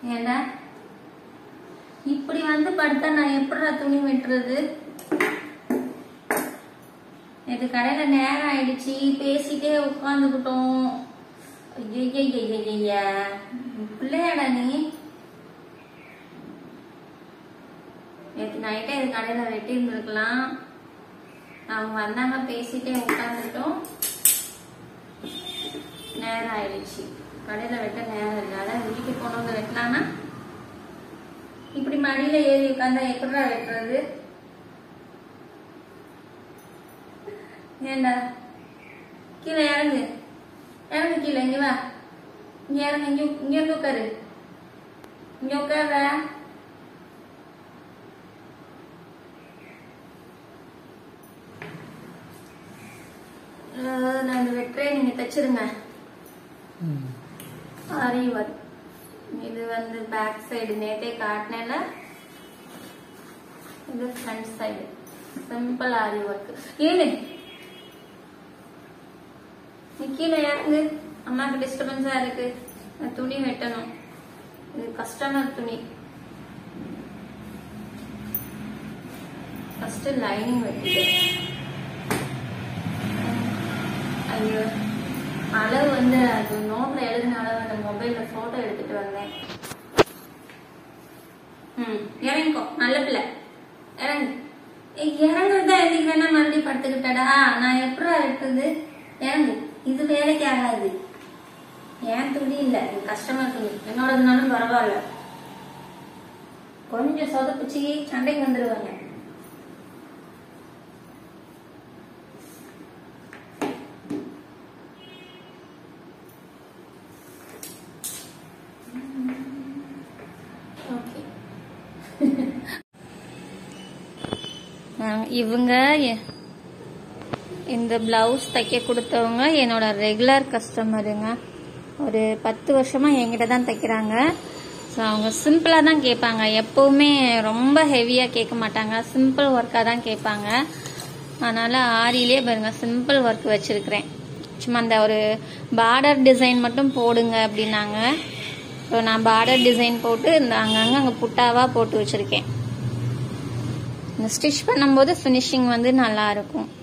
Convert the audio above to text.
ஏண்டா இப்படி வந்து படுத்தா நான் எப்படிடா துணி வெட்டுறது இது கடையில நேரம் ஆயிடுச்சு பேசிட்டே உட்காந்துக்கிட்டோம் ஐயா பிள்ளையாடா நீ நேற்று நைட்டே இது கடையில வெட்டி இருந்திருக்கலாம் அவங்க வந்தாங்க பேசிட்டே உட்காந்துட்டோம் நேரம் ஆயிடுச்சு கடையில வெட்ட நேரம் இல்லை அதான் வீட்டுக்கு போனவங்க வெட்டலாம்னா இப்படி மடியில ஏறி உட்காந்தா எப்படிடா வெட்டுறது ஏண்டா கீழே இறங்கு இறங்கு கீழே இங்க வா இங்க இறங்கு இங்க இங்க வந்து உட்காரு இங்க உட்கார நான் இந்த வெட்டுறேன் நீங்க தச்சிருங்க ஆரி ஒர்க் இது வந்து பேக் சைடு நேத்தே காட்டினேல இது front side simple aari work ஏழு நீ கீழே இறங்கு அம்மாக்கு டிஸ்டர்பன்ஸா இருக்கு நான் துணி வெட்டணும் இது கஸ்டமர் துணி ஃபர்ஸ்ட் லைனிங் வெட்டிட்டேன் ஐயோ அளவு வந்து அது நோட்ல எழுதின அளவு அந்த மொபைல்ல போட்டோ எடுத்துட்டு வந்தேன் ம் இறங்கிக்கோ நல்ல பிள்ளை இறங்கு ஏய், இறங்குறதா எதுக்கு வேணா மறுபடியும் படுத்துக்கிட்டடா நான் எப்படா எடுத்தது இறங்கு இது வேலைக்கு ஆகாது ஏன் துணி இல்ல இது கஷ்டமர் துணி என்னோடதுனாலும் பரவாயில்ல கொஞ்சம் சொதப்பிச்சு சண்டைக்கு வந்துருவாங்க ஓகே இவங்க எ- இந்த பிளவுஸ் தைக்க கொடுத்தவங்க என்னோட ரெகுலர் கஸ்டமருங்க ஒரு பத்து வருஷமா என்கிட்ட தான் தைக்கிறாங்க ஸோ அவங்க சிம்பிளாக தான் கேட்பாங்க எப்பவுமே ரொம்ப ஹெவியாக கேட்க மாட்டாங்க சிம்பிள் ஒர்க்காக தான் கேட்பாங்க அதனால ஆரியிலே பாருங்க சிம்பிள் ஒர்க் வச்சிருக்கிறேன் சும்மா அந்த ஒரு பார்டர் டிசைன் மட்டும் போடுங்க அப்படின்னாங்க ஸோ நான் பார்டர் டிசைன் போட்டு இந்த அங்கங்கே அங்கே புட்டாவாக போட்டு வச்சிருக்கேன் இந்த ஸ்டிச் பண்ணும்போது ஃபினிஷிங் வந்து நல்லா இருக்கும்